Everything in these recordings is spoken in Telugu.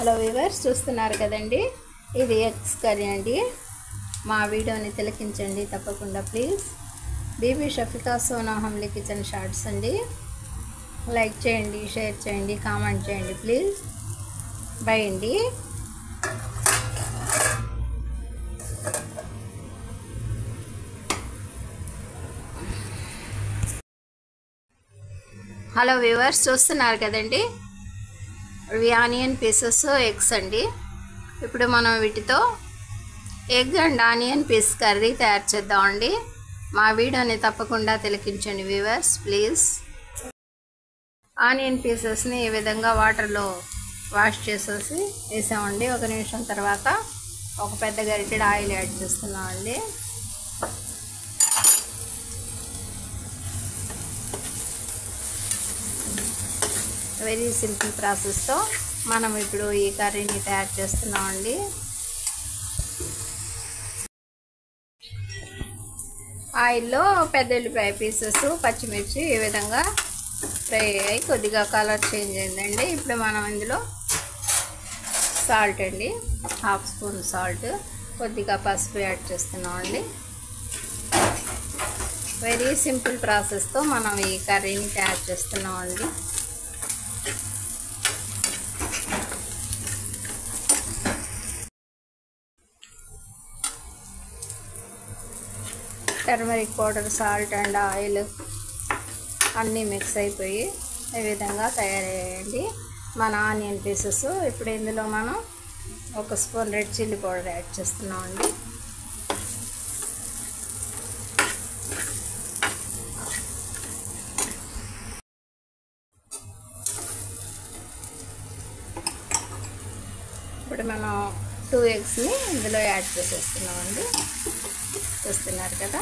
హలో వివర్స్ చూస్తున్నారు కదండి ఇది ఎగ్స్ కర్రీ అండి మా వీడియోని తిలకించండి తప్పకుండా please Bibi Shafika Sona homely kitchen shorts అండి లైక్ చేయండి షేర్ చేయండి కామెంట్ చేయండి ప్లీజ్ బై అండి హలో వ్యూవర్స్ చూస్తున్నారు కదండి ఇవి ఆనియన్ పీసెస్ ఎగ్స్ అండి ఇప్పుడు మనం వీటితో egg and onion peas curry తయారు చేద్దామండి మా వీడియోని తప్పకుండా తిలకించండి వ్యూవర్స్ ప్లీజ్ ఆనియన్ పీసెస్ని ఈ విధంగా వాటర్లో వాష్ చేసేసి వేసామండి ఒక నిమిషం తర్వాత ఒక పెద్ద గరిటెడు ఆయిల్ యాడ్ చేస్తున్నామండి వెరీ సింపుల్ ప్రాసెస్తో మనం ఇప్పుడు ఈ కర్రీని తయారు చేస్తున్నామండి ఆయిల్లో పెద్ద ఉల్లిపాయ పీసెస్ పచ్చిమిర్చి ఈ విధంగా ఫ్రై అయ్యి కొద్దిగా కలర్ చేంజ్ అయిందండి ఇప్పుడు మనం ఇందులో సాల్ట్ అండి హాఫ్ స్పూన్ సాల్ట్ కొద్దిగా పసుపు యాడ్ చేస్తున్నామండి వెరీ సింపుల్ ప్రాసెస్తో మనం ఈ కర్రీని తయారు చేస్తున్నామండి turmeric powder salt and oil అన్నీ మిక్స్ అయిపోయి ఈ విధంగా తయారయ్యాయండి మన ఆనియన్ పీసెస్ ఇప్పుడు ఇందులో మనం ఒక spoon red chilli powder add చేస్తున్నామండి ఇప్పుడు మనం టూ ఎగ్స్ని ఇందులో యాడ్ చేసేస్తున్నామండి చూస్తున్నారు కదా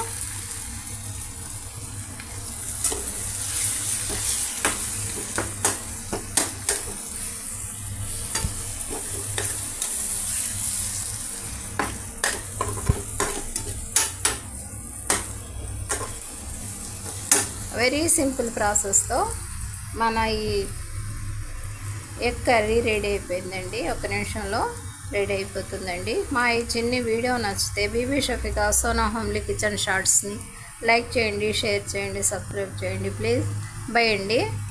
వెరీ సింపుల్ ప్రాసెస్తో మన ఈ ఎగ్ కర్రీ రెడీ అయిపోయిందండి ఒక నిమిషంలో రెడీ అయిపోతుందండి మా ఈ చిన్ని వీడియో నచ్చితే బీబీ షఫికా సోనా హోమ్లీ కిచెన్ షార్ట్స్ని లైక్ చేయండి షేర్ చేయండి సబ్స్క్రైబ్ చేయండి ప్లీజ్ బై అండి